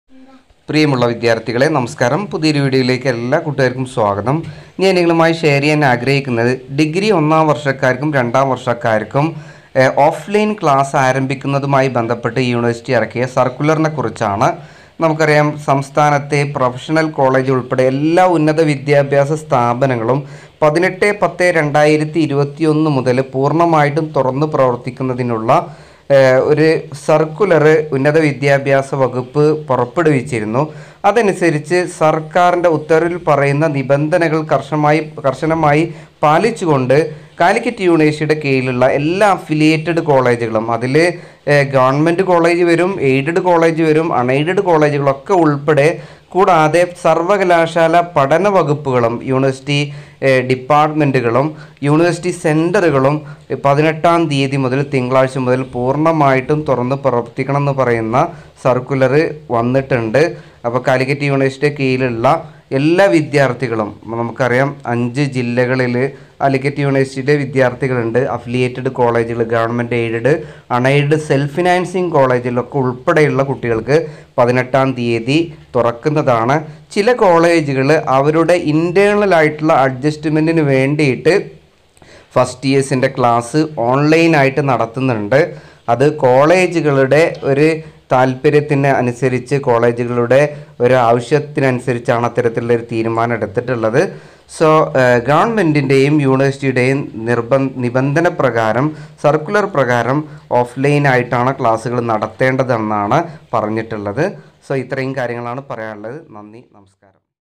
പ്രിയമുള്ള വിദ്യാർത്ഥികളെ നമസ്കാരം പുതിയൊരു വീഡിയോയിലേക്ക് എല്ലാ കൂട്ടുകാർക്കും സ്വാഗതം ഞാൻ നിങ്ങളുമായി ഷെയർ ചെയ്യാൻ ആഗ്രഹിക്കുന്നത് ഡിഗ്രി ഒന്നാം വർഷക്കാർക്കും രണ്ടാം വർഷക്കാർക്കും ഏഹ്, ഓഫ്ലൈൻ ക്ലാസ് ആരംഭിക്കുന്നതുമായി ബന്ധപ്പെട്ട് യൂണിവേഴ്സിറ്റി ഇറക്കിയ സർക്കുലറിനെ കുറിച്ചാണ് നമുക്കറിയാം സംസ്ഥാനത്തെ പ്രൊഫഷണൽ കോളേജ് ഉൾപ്പെടെ എല്ലാ ഉന്നത വിദ്യാഭ്യാസ സ്ഥാപനങ്ങളും പതിനെട്ട് പത്ത് രണ്ടായിരത്തി ഇരുപത്തിയൊന്ന് മുതൽ പൂർണ്ണമായിട്ടും തുറന്നു പ്രവർത്തിക്കുന്നതിനുള്ള ഏഹ് ഒരു സർക്കുലർ ഉന്നത വിദ്യാഭ്യാസ വകുപ്പ് പുറപ്പെടുവിച്ചിരുന്നു അതനുസരിച്ച് സർക്കാരിൻ്റെ ഉത്തരവിൽ പറയുന്ന നിബന്ധനകൾ കർശനമായി കർശനമായി പാലിച്ചുകൊണ്ട് കാലിക്കറ്റ് യൂണിവേഴ്സിറ്റിയുടെ കീഴിലുള്ള എല്ലാ അഫിലിയേറ്റഡ് കോളേജുകളും അതിൽ ഗവൺമെൻറ് കോളേജ് വരും എയ്ഡഡ് കോളേജ് വരും അൺഎയ്ഡഡ് കോളേജുകളൊക്കെ ഉൾപ്പെടെ കൂടാതെ സർവകലാശാല പഠന വകുപ്പുകളും യൂണിവേഴ്സിറ്റി ഏഹ്, ഡിപ്പാർട്ട്മെൻറ്റുകളും യൂണിവേഴ്സിറ്റി സെൻറ്ററുകളും പതിനെട്ടാം തീയതി മുതൽ തിങ്കളാഴ്ച മുതൽ പൂർണ്ണമായിട്ടും തുറന്ന് പ്രവർത്തിക്കണം എന്ന് പറയുന്ന സർക്കുലർ വന്നിട്ടുണ്ട് അപ്പോൾ കാലിക്കറ്റ് യൂണിവേഴ്സിറ്റി കീഴിലുള്ള എല്ലാ വിദ്യാർത്ഥികളും നമുക്കറിയാം അഞ്ച് ജില്ലകളിൽ കാലിക്കറ്റ് യൂണിവേഴ്സിറ്റിയുടെ വിദ്യാർത്ഥികളുണ്ട് അഫിലിയേറ്റഡ് കോളേജുകൾ government aided unaided self financing കോളേജിലൊക്കെ ഉൾപ്പെടെയുള്ള കുട്ടികൾക്ക് പതിനെട്ടാം തീയതി തുറക്കുന്നതാണ് ചില കോളേജുകൾ അവരുടെ ഇൻറ്റേർണൽ ആയിട്ടുള്ള അഡ്ജസ്റ്റ്മെൻറ്റിന് വേണ്ടിയിട്ട് ഫസ്റ്റ് ഇയേഴ്സിൻ്റെ ക്ലാസ് ഓൺലൈനായിട്ട് നടത്തുന്നുണ്ട് അത് കോളേജുകളുടെ ഒരു താല്പര്യത്തിന് അനുസരിച്ച് കോളേജുകളുടെ ഒരു ആവശ്യത്തിനനുസരിച്ചാണ് അത്തരത്തിലുള്ള ഒരു തീരുമാനം എടുത്തിട്ടുള്ളത് സോ ഗവൺമെൻറ്റിൻ്റെയും യൂണിവേഴ്സിറ്റിയുടെയും നിർബന്ധ നിബന്ധന പ്രകാരം സർക്കുലർ പ്രകാരം ഓഫ്ലൈനായിട്ടാണ് ക്ലാസ്സുകൾ നടത്തേണ്ടതെന്നാണ് പറഞ്ഞിട്ടുള്ളത് സോ ഇത്രയും കാര്യങ്ങളാണ് പറയാനുള്ളത് നന്ദി നമസ്കാരം